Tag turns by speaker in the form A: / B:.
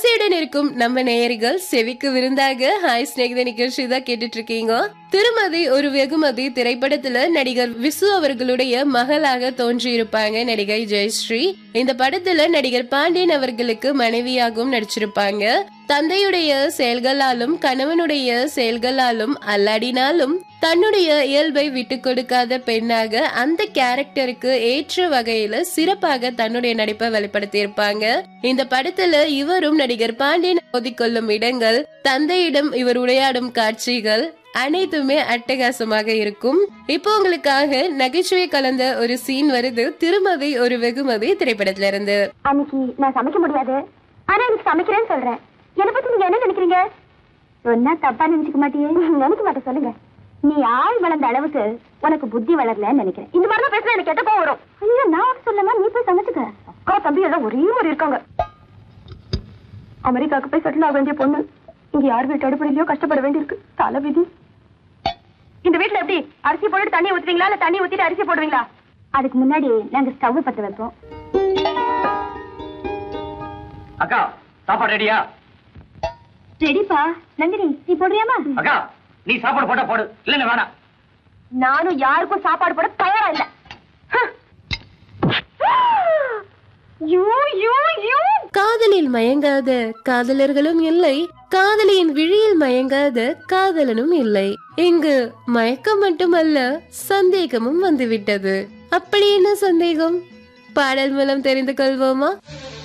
A: ஆசையுடன் இருக்கும் நம்ம நேயர்கள் செவிக்கு விருந்தாக ஹாய் ஸ்நேகித நிகழ்ச்சி தான் கேட்டுட்டு இருக்கீங்க திருமதி ஒரு வெகுமதி திரைப்படத்துல நடிகர் விசு அவர்களுடைய மகளாக தோன்றியிருப்பாங்க நடிகை ஜெயஸ்ரீ இந்த படத்துல நடிகர் பாண்டியன் அவர்களுக்கு மனைவியாகவும் நடிச்சிருப்பாங்க தந்தையுடைய செயல்களாலும் கணவனுடைய செயல்களாலும் அல்லாடினாலும் தன்னுடைய இயல்பை விட்டு கொடுக்காத பெண்ணாக அந்த கேரக்டருக்கு ஏற்ற வகையில சிறப்பாக தன்னுடைய நடிப்பை வெளிப்படுத்தியிருப்பாங்க இந்த படத்துல இவரும் நடிகர் பாண்டியன் ஒதிக்கொள்ளும் இடங்கள் தந்தையிடம் இவர் உரையாடும் காட்சிகள் அனைத்துமே அட்டகாசமாக இருக்கும் இப்போ உங்களுக்காக நகைச்சுவை கலந்த ஒரு சீன் வருது திருமதி ஒரு வெகுமதி திரைப்படத்துல இருந்து
B: அன்னைக்கு நான் சமைக்க முடியாது ஆனா எனக்கு சமைக்கிறேன்னு சொல்றேன் என்ன பத்தி நீங்க என்ன நினைக்கிறீங்க சொன்னா தப்பா நினைச்சுக்க மாட்டியே நினைக்க மாட்டேன் சொல்லுங்க நீ ஆள் வளர்ந்த அளவுக்கு உனக்கு புத்தி வளரலன்னு நினைக்கிறேன் இந்த மாதிரி பேசுனா எனக்கு கெட்ட கோவம் வரும் ஐயோ நான் உனக்கு சொல்லமா நீ போய் சமைச்சுக்க அக்கா தம்பி எல்லாம் ஒரே மாதிரி இருக்காங்க அமெரிக்காவுக்கு போய் செட்டில் ஆக வேண்டிய பொண்ணு இங்க யார் வீட்டு அடிப்படையிலயோ கஷ்டப்பட வேண்டியிருக்கு தலை விதி இந்த வீட்ல எப்படி அரிசி போட்டு தண்ணி ஊத்துவீங்களா இல்ல தண்ணி ஊத்திட்டு அரிசி போடுவீங்களா அதுக்கு முன்னாடி நாங்க ஸ்டவ் பத்த வைப்போம்
C: அக்கா சாப்பாடு ரெடியா
B: ரெடிப்பா நந்தினி நீ போடுறியாமா
C: அக்கா நீ சாப்பாடு போட்டா போடு இல்லன்னு வேணாம்
B: நானும் யாருக்கும் சாப்பாடு போட தயாரா இல்ல யூ யூ யூ
A: காதலில் மயங்காத காதலர்களும் இல்லை காதலியின் விழியில் மயங்காத காதலனும் இல்லை இங்கு மயக்கம் மட்டுமல்ல சந்தேகமும் வந்துவிட்டது அப்படி என்ன சந்தேகம் பாடல் மூலம் தெரிந்து கொள்வோமா